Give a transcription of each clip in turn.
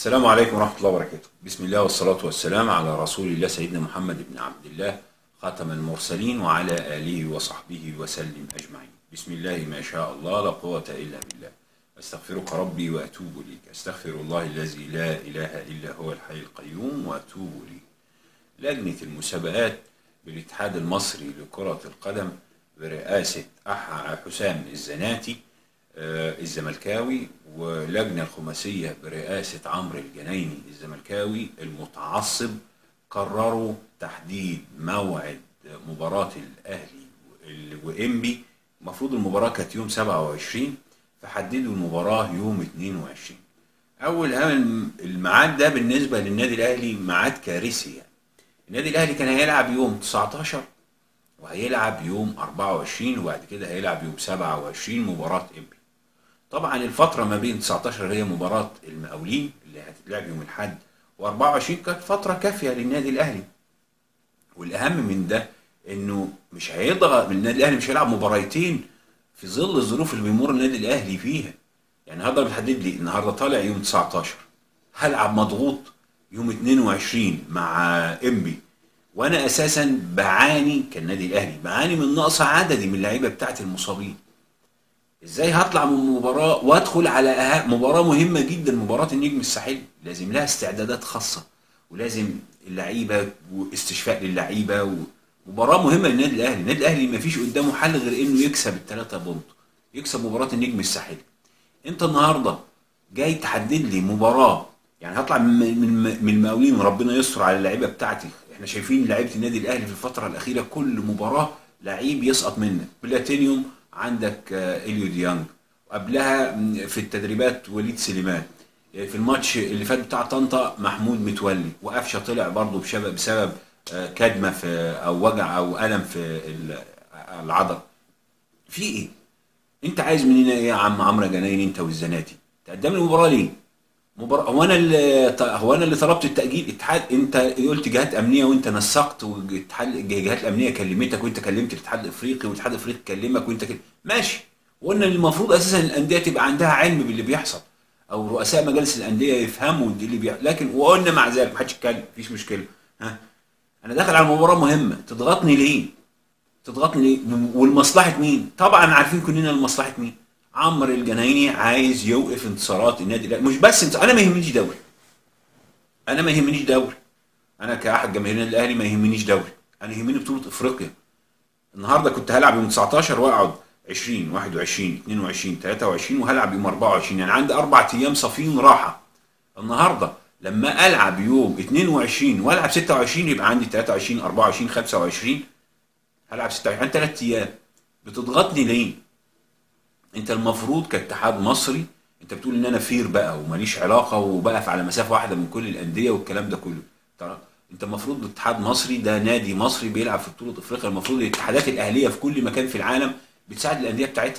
السلام عليكم ورحمة الله وبركاته بسم الله والصلاة والسلام على رسول الله سيدنا محمد بن عبد الله خاتم المرسلين وعلى آله وصحبه وسلم أجمعين بسم الله ما شاء الله لا قوة إلا بالله أستغفرك ربي وأتوب إليك أستغفر الله الذي لا إله إلا هو الحي القيوم وأتوب إليه لجنة المسابقات بالاتحاد المصري لكرة القدم برئاسة أح- حسام الزناتي آه، الزملكاوي ولجنة الخماسية برئاسة عمرو الجنايني الزملكاوي المتعصب قرروا تحديد موعد مباراة الأهلي وإنبي المفروض المباراة كانت يوم 27 فحددوا المباراة يوم 22 أول هم الميعاد ده بالنسبة للنادي الأهلي ميعاد كارثي يعني النادي الأهلي كان هيلعب يوم 19 وهيلعب يوم 24 وبعد كده هيلعب يوم 27 مباراة إنبي طبعا الفترة ما بين 19 هي مباراة المقاولين اللي هتتلعب يوم الأحد و24 كانت فترة كافية للنادي الأهلي والأهم من ده إنه مش هيضغط النادي الأهلي مش هيلعب مباراتين في ظل الظروف اللي بيمر النادي الأهلي فيها يعني النهارده بتحدد لي النهارده طالع يوم 19 هلعب مضغوط يوم 22 مع إنبي وانا اساسا بعاني كالنادي الاهلي بعاني من نقص عددي من اللعيبه بتاعت المصابين ازاي هطلع من مباراه وادخل على أه- مباراه مهمه جدا مباراه النجم الساحلي لازم لها استعدادات خاصه ولازم اللعيبه واستشفاء للعيبه مباراه مهمه للنادي الاهلي النادي الاهلي ما فيش قدامه حل غير انه يكسب الثلاثه بونت يكسب مباراه النجم الساحلي انت النهارده جاي تحدد لي مباراه يعني هطلع من من من المقاولين وربنا يستر على اللعيبه بتاعتي احنا شايفين لعيبه النادي الاهلي في الفتره الاخيره كل مباراه لعيب يسقط منك بلاتينيوم عندك آه، اليو ديانج وقبلها م، في التدريبات وليد سليمان في الماتش اللي فات بتاع طنطا محمود متولي وقفشه طلع برضه بسبب بسبب آه، كدمه في او وجع او الم في ال- العضل في ايه انت عايز مننا ايه يا عم عمرو جناين انت والزناتي تقدم لي مباراه ليه مباراة هو انا اللي ط- هو انا اللي طلبت التاجيل اتحاد انت قلت جهات امنيه وانت نسقت والاتحاد الجهات الامنيه كلمتك وانت كلمت الاتحاد الافريقي والاتحاد الافريقي كلمك وانت كده ماشي وقلنا المفروض اساسا الانديه تبقى عندها علم باللي بيحصل او رؤساء مجالس الانديه يفهموا اللي بيحصل لكن وقلنا مع ذلك محدش يتكلم مفيش مشكله ها انا داخل على مباراه مهمه تضغطني ليه؟ تضغطني ليه؟ والمصلحه مين؟ طبعا عارفين كلنا لمصلحه مين؟ عمرو الجنايني عايز يوقف انتصارات النادي الاهلي مش بس انت... انا ما يهمنيش دوري انا ما يهمنيش دوري انا كاحد جماهير النادي الاهلي ما يهمنيش دوري انا يهمني بطوله افريقيا النهارده كنت هلعب يوم 19 واقعد 20 21 22 23 وهلعب يوم 24 يعني عندي اربع ايام صافيين راحه النهارده لما العب يوم 22 والعب 26 يبقى عندي 23 24 25 هلعب 26 عندي ثلاث ايام بتضغطني ليه؟ انت المفروض كاتحاد مصري انت بتقول ان انا فير بقى وماليش علاقه وبقف على مسافه واحده من كل الانديه والكلام ده كله ترى انت المفروض اتحاد مصري ده نادي مصري بيلعب في بطوله افريقيا المفروض الاتحادات الاهليه في كل مكان في العالم بتساعد الانديه بتاعتها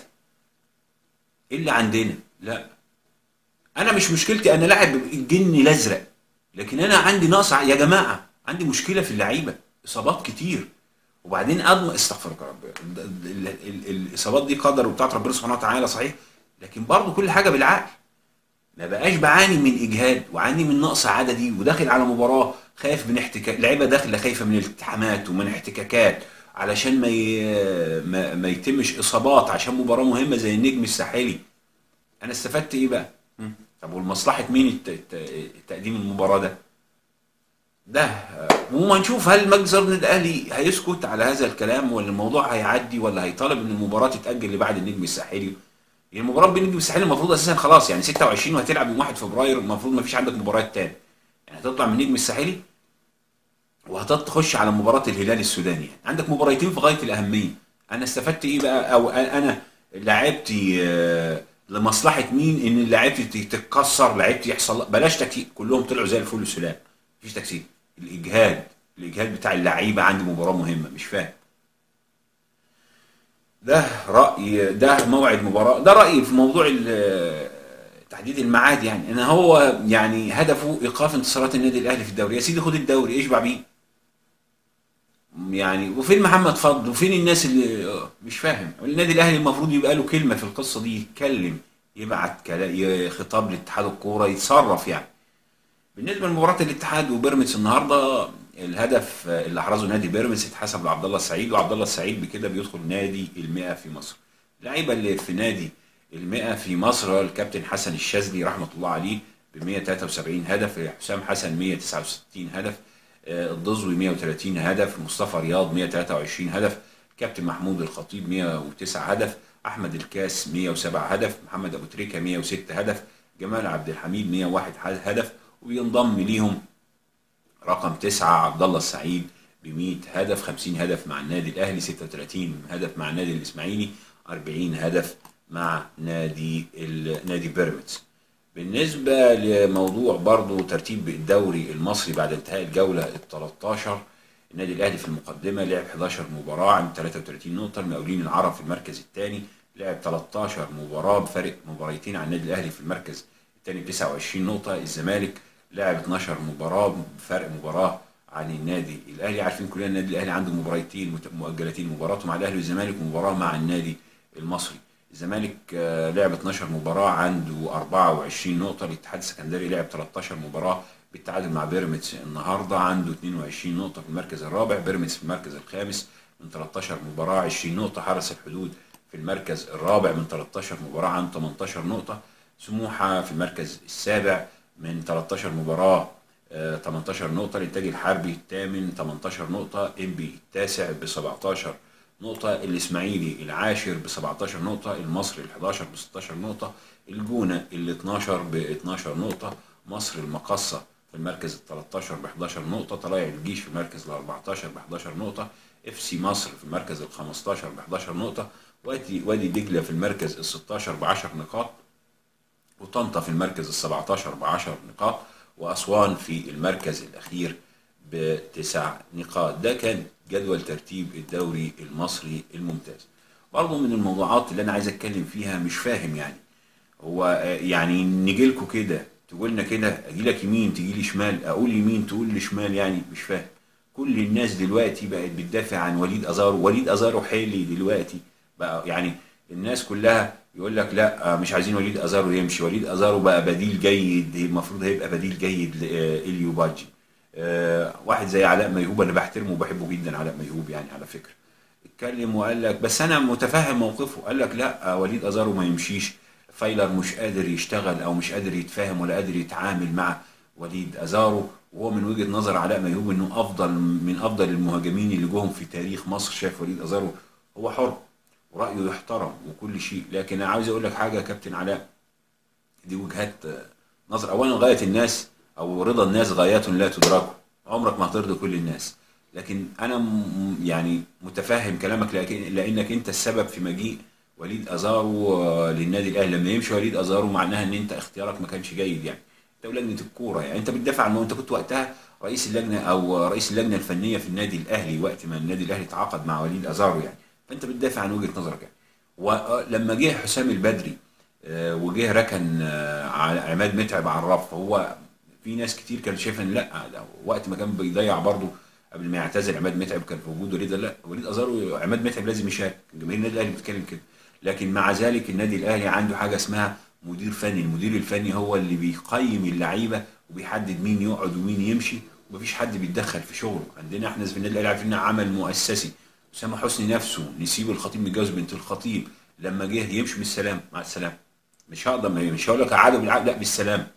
ايه اللي عندنا لا انا مش مشكلتي انا لاعب الجن الازرق لكن انا عندي نقص ع- يا جماعه عندي مشكله في اللعيبه اصابات كتير وبعدين اضمن استغفرك يا رب ال- ال- ال- الاصابات دي قدر وبتاعت ربنا سبحانه وتعالى صحيح لكن برضه كل حاجه بالعقل ما بقاش بعاني من اجهاد وعاني من نقص عددي وداخل على مباراه خايف من احتكاك لعيبه داخله خايفه من الالتحامات ومن احتكاكات علشان ما ي... ما, ما يتمش اصابات عشان مباراه مهمه زي النجم الساحلي انا استفدت ايه بقى؟ م? طب والمصلحه مين الت... الت... تقديم المباراه ده؟ ده آه، وما نشوف هل مجلس اداره النادي الاهلي هيسكت على هذا الكلام ولا الموضوع هيعدي ولا هيطالب ان المباراه تتاجل لبعد النجم الساحلي يعني المباراه بين النجم الساحلي المفروض اساسا خلاص يعني 26 وهتلعب يوم 1 فبراير المفروض ما فيش عندك مباريات تاني يعني هتطلع من النجم الساحلي وهتخش على مباراه الهلال السوداني يعني عندك مباراتين في غايه الاهميه انا استفدت ايه بقى او انا لعبتي آه، لمصلحه مين ان لعبتي تتكسر لعبتي يحصل بلاش تكتيك كلهم طلعوا زي الفل سلام مفيش تكتيك الاجهاد الاجهاد بتاع اللعيبه عندي مباراه مهمه مش فاهم ده راي ده موعد مباراه ده رايي في موضوع ال- تحديد الميعاد يعني ان هو يعني هدفه ايقاف انتصارات النادي الاهلي في الدوري يا سيدي خد الدوري اشبع بيه يعني وفين محمد فضل وفين الناس اللي آه، مش فاهم النادي الاهلي المفروض يبقى له كلمه في القصه دي يتكلم يبعت كلا- ي- خطاب لاتحاد الكوره يتصرف يعني بالنسبه لمباراه الاتحاد وبيراميدز النهارده الهدف اللي احرزه نادي بيراميدز اتحسب لعبد الله السعيد وعبد الله السعيد بكده بيدخل نادي ال100 في مصر. اللعيبه اللي في نادي ال100 في مصر الكابتن حسن الشاذلي رحمه الله عليه ب 173 هدف حسام حسن 169 هدف آه، الضزوي 130 هدف مصطفى رياض 123 هدف كابتن محمود الخطيب 109 هدف احمد الكاس 107 هدف محمد ابو تريكه 106 هدف جمال عبد الحميد 101 هدف وبينضم ليهم رقم تسعة عبد الله السعيد ب 100 هدف 50 هدف مع النادي الاهلي 36 هدف مع النادي الاسماعيلي 40 هدف مع نادي نادي بيراميدز بالنسبة لموضوع برضو ترتيب الدوري المصري بعد انتهاء الجولة ال 13 النادي الاهلي في المقدمة لعب 11 مباراة عند 33 نقطة المقاولين العرب في المركز الثاني لعب 13 مباراة بفرق مباراتين عن النادي الاهلي في المركز الثاني ب 29 نقطة الزمالك لعب 12 مباراة بفرق مباراة عن النادي الاهلي عارفين كلنا النادي الاهلي عنده مباراتين مؤجلتين مباراته مع الاهلي والزمالك ومباراة مع النادي المصري الزمالك آه، لعب 12 مباراة عنده 24 نقطة الاتحاد السكندري لعب 13 مباراة بالتعادل مع بيراميدز النهارده عنده 22 نقطة في المركز الرابع بيراميدز في المركز الخامس من 13 مباراة 20 نقطة حرس الحدود في المركز الرابع من 13 مباراة عنده 18 نقطة سموحة في المركز السابع من 13 مباراة 18 آه، نقطة الإنتاج الحربي الثامن 18 نقطة إنبي التاسع ب 17 نقطة الإسماعيلي العاشر ب 17 نقطة المصري ال 11 ب 16 نقطة الجونة ال 12 ب 12 نقطة مصر المقصة في المركز ال 13 ب 11 نقطة طلائع الجيش في المركز ال 14 ب 11 نقطة اف سي مصر في المركز ال 15 ب 11 نقطة وادي وادي دجلة في المركز ال 16 ب 10 نقاط وطنطا في المركز ال 17 ب 10 نقاط وأسوان في المركز الأخير بتسع نقاط ده كان جدول ترتيب الدوري المصري الممتاز برضه من الموضوعات اللي انا عايز اتكلم فيها مش فاهم يعني هو يعني نيجي لكم كده تقول لنا كده اجي لك يمين تجي لي شمال اقول يمين تقول لي شمال يعني مش فاهم كل الناس دلوقتي بقت بتدافع عن وليد ازارو وليد ازارو حالي دلوقتي بقى يعني الناس كلها يقول لك لا مش عايزين وليد ازارو يمشي وليد ازارو بقى بديل جيد المفروض هيبقى بديل جيد لإليو باجي آه، واحد زي علاء ميهوب انا بحترمه وبحبه جدا علاء ميهوب يعني على فكره اتكلم وقال لك بس انا متفهم موقفه قال لك لا وليد ازارو ما يمشيش فايلر مش قادر يشتغل او مش قادر يتفاهم ولا قادر يتعامل مع وليد ازارو وهو من وجهه نظر علاء ميهوب انه افضل من افضل المهاجمين اللي جوهم في تاريخ مصر شاف وليد ازارو هو حر ورايه يحترم وكل شيء لكن انا عاوز اقول لك حاجه يا كابتن علاء دي وجهات نظر اولا غايه الناس او رضا الناس غايات لا تدرك عمرك ما هترضي كل الناس لكن انا يعني متفهم كلامك لانك انت السبب في مجيء وليد ازارو آه، للنادي الاهلي لما يمشي وليد ازارو معناها ان انت اختيارك ما كانش جيد يعني انت ولجنه الكوره يعني انت بتدافع عن انت كنت وقتها رئيس اللجنه او رئيس اللجنه الفنيه في النادي الاهلي وقت ما النادي الاهلي تعاقد مع وليد ازارو يعني فانت بتدافع عن وجهه نظرك يعني ولما جه حسام البدري آه، وجه ركن آه، عماد متعب على الرف هو في ناس كتير كانت شايفه ان لا وقت ما كان بيضيع برضه قبل ما يعتزل عماد متعب كان في وجود وليد لا وليد ازارو عماد متعب لازم يشارك جماهير النادي الاهلي بتتكلم كده لكن مع ذلك النادي الاهلي عنده حاجه اسمها مدير فني المدير الفني هو اللي بيقيم اللعيبه وبيحدد مين يقعد ومين يمشي ومفيش حد بيتدخل في شغله عندنا احنا في النادي الاهلي عارفين عمل مؤسسي اسامه حسني نفسه نسيب الخطيب متجوز بنت الخطيب لما جه يمشي بالسلام مع السلامه مش هقدر مش هقول لك قعدوا بالعقد لا بالسلام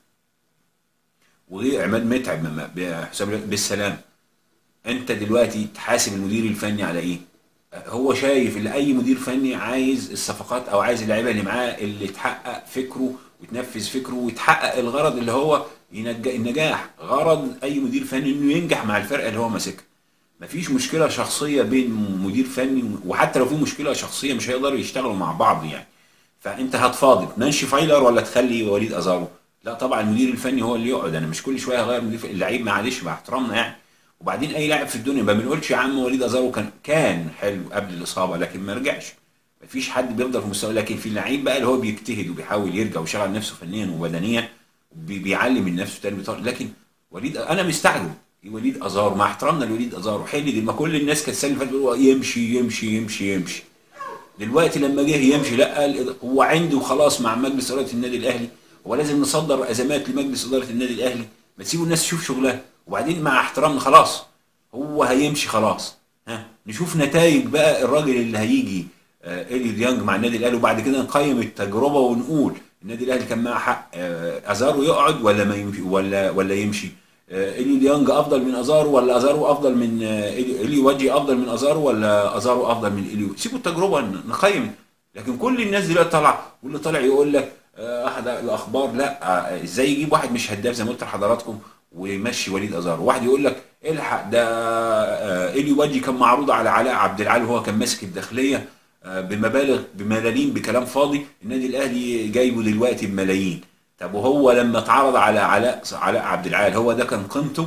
وعماد متعب حسام بالسلام انت دلوقتي تحاسب المدير الفني على ايه هو شايف ان اي مدير فني عايز الصفقات او عايز اللعيبه اللي معاه اللي تحقق فكره وتنفذ فكره وتحقق الغرض اللي هو النجاح غرض اي مدير فني انه ينجح مع الفرقه اللي هو ماسكها مفيش مشكله شخصيه بين مدير فني وحتى لو في مشكله شخصيه مش هيقدروا يشتغلوا مع بعض يعني فانت هتفاضل تمشي فايلر ولا تخلي وليد ازارو لا طبعا المدير الفني هو اللي يقعد انا مش كل شويه اغير مدير اللعيب معلش مع احترامنا يعني وبعدين اي لاعب في الدنيا ما بنقولش يا عم وليد ازارو كان كان حلو قبل الاصابه لكن ما رجعش ما فيش حد بيفضل في مستوى لكن في اللعيب بقى اللي هو بيجتهد وبيحاول يرجع ويشغل نفسه فنيا وبدنيا بيعلم من نفسه تاني بطريقه لكن وليد انا مستعجب وليد ازارو مع احترامنا لوليد ازارو حلي ما كل الناس كانت السنه اللي فاتت يمشي يمشي يمشي يمشي دلوقتي لما جه يمشي لا هو عنده خلاص مع مجلس اداره النادي الاهلي هو لازم نصدر ازمات لمجلس اداره النادي الاهلي ما تسيبوا الناس تشوف شغلها وبعدين مع احترامنا خلاص هو هيمشي خلاص ها نشوف نتائج بقى الراجل اللي هيجي آه اليو ديانج مع النادي الاهلي وبعد كده نقيم التجربه ونقول النادي الاهلي كان معاه حق آه ازارو يقعد ولا ما يمشي ولا ولا يمشي آه اليو ديانج افضل من ازارو ولا ازارو افضل من آه اليو إليو وجهي افضل من ازارو ولا ازارو افضل من اليو سيبوا التجربه نقيم لكن كل الناس دلوقتي طالعه واللي طالع يقول لك آه، احد الاخبار لا آه، ازاي يجيب واحد مش هداف زي ما قلت لحضراتكم ويمشي وليد ازار واحد يقول لك الحق ده آه، اليو وجهي كان معروض على علاء عبد العال وهو كان ماسك الداخليه آه، بمبالغ بملاليم بكلام فاضي النادي الاهلي جايبه دلوقتي بملايين طب وهو لما اتعرض على علاء علاء عبد العال هو ده كان قيمته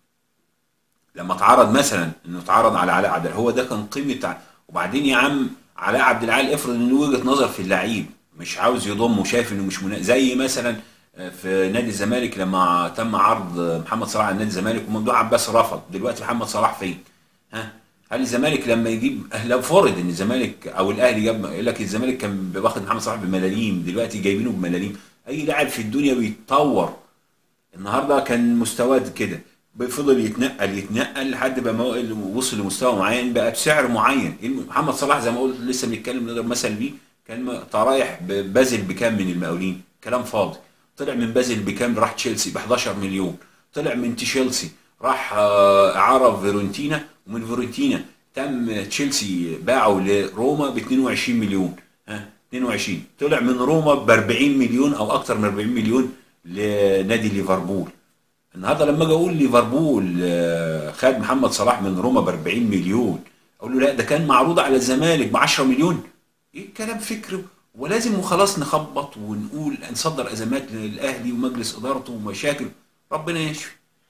لما اتعرض مثلا انه اتعرض على علاء عبد العال هو ده كان قيمه ع- وبعدين يا عم علاء عبد العال افرض ان له وجهه نظر في اللعيب مش عاوز يضم وشايف انه مش منا... زي مثلا في نادي الزمالك لما تم عرض محمد صلاح على نادي الزمالك وممدوح عباس رفض دلوقتي محمد صلاح فين؟ ها هل الزمالك لما يجيب لو فرض ان الزمالك او الاهلي جاب يقول لك الزمالك كان واخد محمد صلاح بملاليم دلوقتي جايبينه بملاليم اي لاعب في الدنيا بيتطور النهارده كان مستواه كده فضل يتنقل يتنقل لحد ما مو- وصل لمستوى معين بقى بسعر معين الم- محمد صلاح زي ما قلت لسه بنتكلم نقدر مثل بيه كان م- رايح ب- بازل بكام من المقاولين كلام فاضي طلع من بازل بكام راح تشيلسي ب 11 مليون طلع من تشيلسي راح آه، اعاره في فيرونتينا ومن فيرونتينا تم تشيلسي باعه لروما ب 22 مليون ها 22 طلع من روما ب 40 مليون او اكتر من 40 مليون لنادي ليفربول النهارده لما اجي اقول ليفربول آه، خد محمد صلاح من روما ب 40 مليون اقول له لا ده كان معروض على الزمالك ب 10 مليون ايه الكلام فكره ولازم وخلاص نخبط ونقول نصدر ازمات للاهلي ومجلس ادارته ومشاكل ربنا يشفي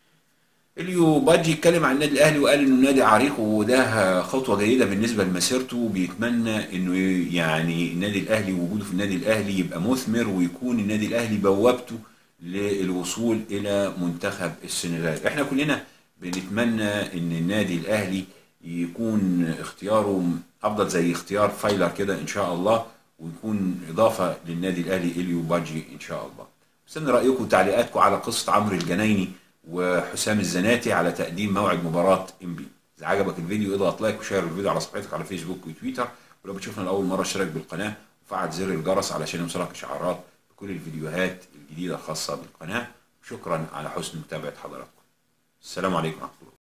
اليو باجي اتكلم عن النادي الاهلي وقال انه نادي عريق وده خطوه جيده بالنسبه لمسيرته وبيتمنى انه يعني النادي الاهلي وجوده في النادي الاهلي يبقى مثمر ويكون النادي الاهلي بوابته للوصول الى منتخب السنغال احنا كلنا بنتمنى ان النادي الاهلي يكون اختياره افضل زي اختيار فايلر كده ان شاء الله ويكون اضافه للنادي الاهلي اليو باجي ان شاء الله استنى رايكم وتعليقاتكم على قصه عمرو الجنايني وحسام الزناتي على تقديم موعد مباراه ام بي اذا عجبك الفيديو اضغط لايك وشير الفيديو على صفحتك على فيسبوك وتويتر ولو بتشوفنا لاول مره اشترك بالقناه وفعل زر الجرس علشان يوصلك اشعارات بكل الفيديوهات الجديده الخاصه بالقناه شكرا على حسن متابعه حضراتكم السلام عليكم ورحمه الله